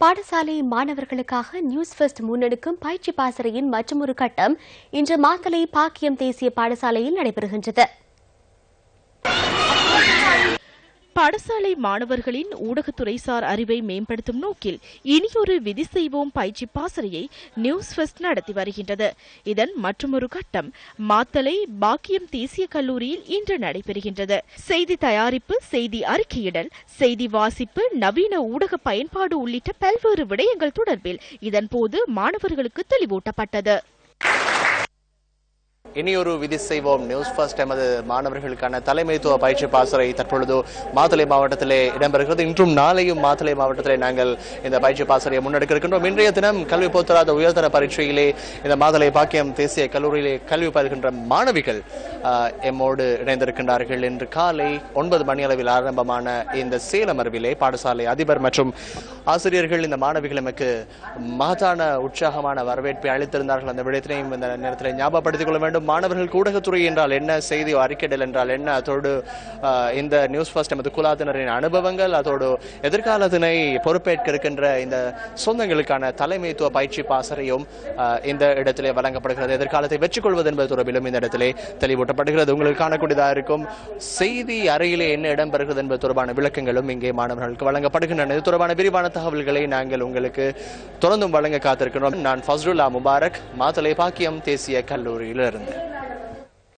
பாடசாலை மாணவர்களுக்காக news first முன்னெடுக்கும் பயிற்சி பாசறையின் மற்றொரு கட்டம் இன்று மாத்தளை பாக்கியம் தேசிய பாடசாலையில் நடைபெறுகின்றது பாடசாலை மாணவர்களின் ஊடகத்துறைசார் அறிவை மேம்படுத்தும் நோக்கில் இனியொரு விதி செய்வோம் பயிற்சி பாசறையை நியூஸ் ஃபெஸ்ட் நடத்தி வருகின்றது இதன் மற்றொரு கட்டம் மாத்தலை பாக்கியம் தேசிய கல்லூரியில் இன்று நடைபெறுகின்றது செய்தி தயாரிப்பு செய்தி அறிக்கையிடல் செய்தி வாசிப்பு நவீன ஊடக பயன்பாடு உள்ளிட்ட பல்வேறு விடயங்கள் தொடர்பில் இதன்போது மாணவர்களுக்கு தெளிவூட்டப்பட்டது இனியொரு விதி செய்வோம் நியூஸ் ஃபர்ஸ்ட் எமது மாணவர்களுக்கான தலைமைத்துவ பயிற்சி பாசறை தற்பொழுது மாத்தளை மாவட்டத்திலே இடம்பெறுகிறது இன்றும் நாளையும் மாத்தளை மாவட்டத்திலே நாங்கள் இந்த பயிற்சி பாசறையை முன்னெடுக்க இருக்கின்றோம் இன்றைய தினம் கல்வி போத்தராத உயர்தர பரீட்சையிலே இந்த மாதளை பாக்கியம் தேசிய கல்லூரியிலே கல்வி பயிர்கின்ற மாணவிகள் ஆஹ், எம்மோடு இணைந்திருக்கின்றார்கள் இன்று காலை ஒன்பது மணி அளவில் ஆரம்பமான இந்த சேலம் அறிவிலே பாடசாலை அதிபர் மற்றும் ஆசிரியர்கள் இந்த மாணவிகள் எமக்கு மகத்தான உற்சாகமான வரவேற்பை அளித்திருந்தார்கள் அந்த விடயத்தினையும் இந்த நேரத்தில் ஞாபகப்படுத்திக் கொள்ள வேண்டும் மாணவர்கள் ஊடகத்துறை என்றால் என்ன செய்தி அறிக்கையிடல் என்றால் என்ன அதோடு ஆஹ், இந்த நியூஸ் ஃபர்ஸ்ட் நமது குலாத்தினரின் அனுபவங்கள் அதோடு எதிர்காலத்தினை பொறுப்பேற்க இருக்கின்ற இந்த சொந்தங்களுக்கான தலைமைத்துவ பயிற்சி பாசறையும் ஆஹ், இந்த இடத்திலே வழங்கப்படுகிறது எதிர்காலத்தை வெற்றி கொள்வது என்பது தொடர்பிலும் இந்த இடத்திலே தெளிவூட்டப்படுகிறது உங்களுக்கு காணக்கூடியதாக இருக்கும் செய்தி அறையிலே என்ன இடம்பெறுகிறது என்பது தொடர்பான விளக்கங்களும் இங்கே மாணவர்களுக்கு வழங்கப்படுகின்றன இது தொடர்பான விரிவான தகவல்களை நாங்கள் உங்களுக்கு தொடர்ந்தும் வழங்க காத்திருக்கிறோம் நான் ஃபஸ்ருல்லா முபாரக் மாத்தலை பாக்கியம் தேசிய கல்லூரியிலிருந்து